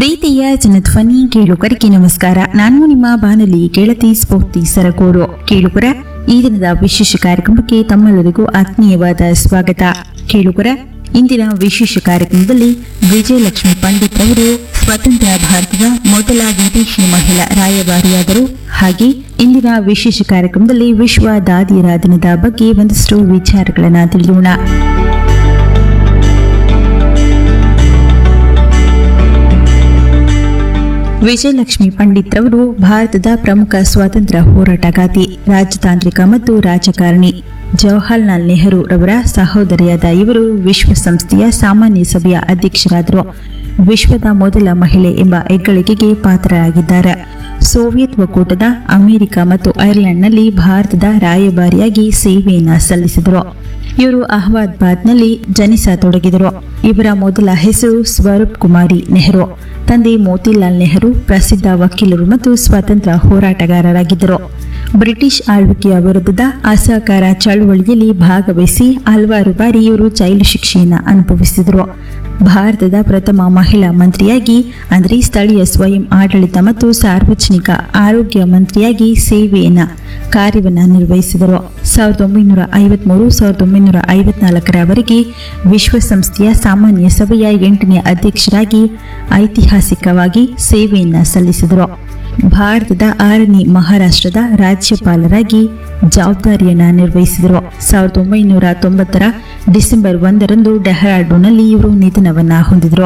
ಪ್ರೀತಿಯ ಜನಧ್ವನಿ ಕೇಳುಗರಿಗೆ ನಮಸ್ಕಾರ ನಾನು ನಿಮ್ಮ ಬಾನಲಿ ಗೆಳತಿ ಸ್ಫೂರ್ತಿ ಸರಗೂರು ಕೇಳುಗರ ಈ ದಿನದ ವಿಶೇಷ ಕಾರ್ಯಕ್ರಮಕ್ಕೆ ತಮ್ಮೆಲ್ಲರಿಗೂ ಆತ್ಮೀಯವಾದ ಸ್ವಾಗತ ಕೇಳುಗರ ಇಂದಿನ ವಿಶೇಷ ಕಾರ್ಯಕ್ರಮದಲ್ಲಿ ವಿಜಯಲಕ್ಷ್ಮಿ ಪಂಡಿತ್ ಅವರು ಸ್ವತಂತ್ರ ಭಾರತದ ಮೊದಲ ವಿದೇಶಿ ಮಹಿಳಾ ರಾಯಭಾರಿಯಾದರು ಹಾಗೆ ಇಂದಿನ ವಿಶೇಷ ಕಾರ್ಯಕ್ರಮದಲ್ಲಿ ವಿಶ್ವ ದಾದಿಯರ ದಿನದ ಬಗ್ಗೆ ಒಂದಷ್ಟು ವಿಚಾರಗಳನ್ನು ತಿಳಿಯೋಣ ವಿಜಯಲಕ್ಷ್ಮಿ ಪಂಡಿತ್ ರವರು ಭಾರತದ ಪ್ರಮುಖ ಸ್ವಾತಂತ್ರ್ಯ ಹೋರಾಟಗಾತಿ ರಾಜತಾಂತ್ರಿಕ ಮತ್ತು ರಾಜಕಾರಣಿ ಜವಾಹರ್ಲಾಲ್ ನೆಹರು ರವರ ಸಹೋದರಿಯಾದ ಇವರು ವಿಶ್ವಸಂಸ್ಥೆಯ ಸಾಮಾನ್ಯ ಸಭೆಯ ಅಧ್ಯಕ್ಷರಾದರು ವಿಶ್ವದ ಮೊದಲ ಮಹಿಳೆ ಎಂಬ ಹೆಗ್ಗಳಿಕೆಗೆ ಪಾತ್ರರಾಗಿದ್ದಾರೆ ಸೋವಿಯತ್ ಒಕ್ಕೂಟದ ಅಮೆರಿಕ ಮತ್ತು ಐರ್ಲೆಂಡ್ನಲ್ಲಿ ಭಾರತದ ರಾಯಭಾರಿಯಾಗಿ ಸೇವೆಯನ್ನ ಸಲ್ಲಿಸಿದರು ಇವರು ಅಹಮದಾಬಾದ್ನಲ್ಲಿ ಜನಿಸತೊಡಗಿದರು ಇವರ ಮೊದಲ ಹೆಸರು ಸ್ವರೂಪ್ ಕುಮಾರಿ ನೆಹರು ತಂದೆ ಮೋತಿಲಾಲ್ ನೆಹರು ಪ್ರಸಿದ್ಧ ವಕೀಲರು ಮತ್ತು ಸ್ವಾತಂತ್ರ್ಯ ಹೋರಾಟಗಾರರಾಗಿದ್ದರು ಬ್ರಿಟಿಷ್ ಆಳ್ವಿಕೆಯ ವಿರುದ್ಧದ ಅಸಹಕಾರ ಚಳವಳಿಯಲ್ಲಿ ಭಾಗವಹಿಸಿ ಹಲವಾರು ಬಾರಿ ಇವರು ಜೈಲು ಶಿಕ್ಷೆಯನ್ನು ಅನುಭವಿಸಿದರು ಭಾರತದ ಪ್ರಥಮ ಮಹಿಳಾ ಮಂತ್ರಿಯಾಗಿ ಅಂದರೆ ಸ್ಥಳೀಯ ಸ್ವಯಂ ಆಡಳಿತ ಮತ್ತು ಸಾರ್ವಜನಿಕ ಆರೋಗ್ಯ ಮಂತ್ರಿಯಾಗಿ ಸೇವೆಯನ್ನ ಕಾರ್ಯವನ್ನ ನಿರ್ವಹಿಸಿದರು ಸಾವಿರದ ಒಂಬೈನೂರ ಐವತ್ಮೂರು ಸಾವಿರದ ಒಂಬೈನೂರ ಐವತ್ನಾಲ್ಕರವರೆಗೆ ವಿಶ್ವಸಂಸ್ಥೆಯ ಸಾಮಾನ್ಯ ಸಭೆಯ ಎಂಟನೇ ಅಧ್ಯಕ್ಷರಾಗಿ ಐತಿಹಾಸಿಕವಾಗಿ ಸೇವೆಯನ್ನ ಸಲ್ಲಿಸಿದರು ಭಾರತದ ಆರನೇ ಮಹಾರಾಷ್ಟ್ರದ ರಾಜ್ಯಪಾಲರಾಗಿ ಜವಾಬ್ದಾರಿಯನ್ನ ನಿರ್ವಹಿಸಿದರು ಸಾವಿರದ ಒಂಬೈನೂರ ತೊಂಬತ್ತರ ಡಿಸೆಂಬರ್ ಒಂದರಂದು ಡೆಹ್ರಾಡೂನ್ನಲ್ಲಿ ಇವರು ನಿಧನವನ್ನ ಹೊಂದಿದರು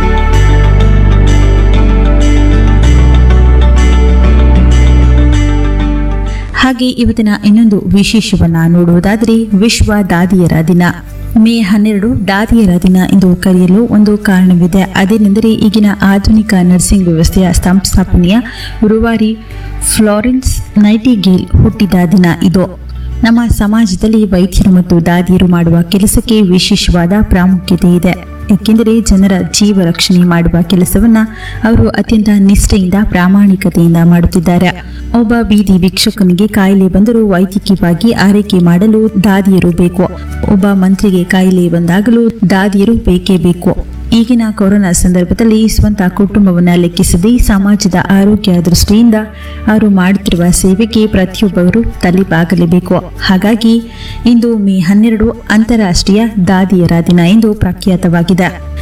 ಹಾಗೆ ಇವತ್ತಿನ ಇನ್ನೊಂದು ವಿಶೇಷವನ್ನ ನೋಡುವುದಾದರೆ ವಿಶ್ವ ದಾದಿಯರ ದಿನ ಮೇ ಹನ್ನೆರಡು ದಾದಿಯರ ದಿನ ಎಂದು ಕರೆಯಲು ಒಂದು ಕಾರಣವಿದೆ ಅದೇನೆಂದರೆ ಈಗಿನ ಆಧುನಿಕ ನರ್ಸಿಂಗ್ ವ್ಯವಸ್ಥೆಯ ಸಂಸ್ಥಾಪನೆಯ ರೂವಾರಿ ಫ್ಲಾರೆನ್ಸ್ ನೈಟಿಗೇಲ್ ಹುಟ್ಟಿದ ದಿನ ಇದು ನಮ್ಮ ಸಮಾಜದಲ್ಲಿ ವೈದ್ಯರು ಮತ್ತು ದಾದಿಯರು ಮಾಡುವ ಕೆಲಸಕ್ಕೆ ವಿಶೇಷವಾದ ಪ್ರಾಮುಖ್ಯತೆ ಇದೆ ಏಕೆಂದರೆ ಜನರ ಜೀವ ರಕ್ಷಣೆ ಮಾಡುವ ಕೆಲಸವನ್ನ ಅವರು ಅತ್ಯಂತ ನಿಷ್ಠೆಯಿಂದ ಪ್ರಾಮಾಣಿಕತೆಯಿಂದ ಮಾಡುತ್ತಿದ್ದಾರೆ ಒಬ್ಬ ಬೀದಿ ಭಿಕ್ಷುಕನಿಗೆ ಕಾಯಿಲೆ ಬಂದರೂ ವೈದ್ಯಕೀಯವಾಗಿ ಆರೈಕೆ ಮಾಡಲು ದಾದಿಯರು ಬೇಕು ಒಬ್ಬ ಮಂತ್ರಿಗೆ ಕಾಯಿಲೆ ಬಂದಾಗಲೂ ದಾದಿಯರು ಬೇಕೇ ಬೇಕು ಈಗಿನ ಕೊರೋನಾ ಸಂದರ್ಭದಲ್ಲಿ ಸ್ವಂತ ಕುಟುಂಬವನ್ನು ಲೆಕ್ಕಿಸದೆ ಸಮಾಜದ ಆರೋಗ್ಯ ದೃಷ್ಟಿಯಿಂದ ಅವರು ಮಾಡುತ್ತಿರುವ ಸೇವೆಗೆ ಪ್ರತಿಯೊಬ್ಬರು ತಲೆಬಾಗಲೇಬೇಕು ಹಾಗಾಗಿ ಇಂದು ಮೇ ಹನ್ನೆರಡು ಅಂತಾರಾಷ್ಟ್ರೀಯ ದಾದಿಯರ ದಿನ ಎಂದು ಪ್ರಖ್ಯಾತವಾಗಿದೆ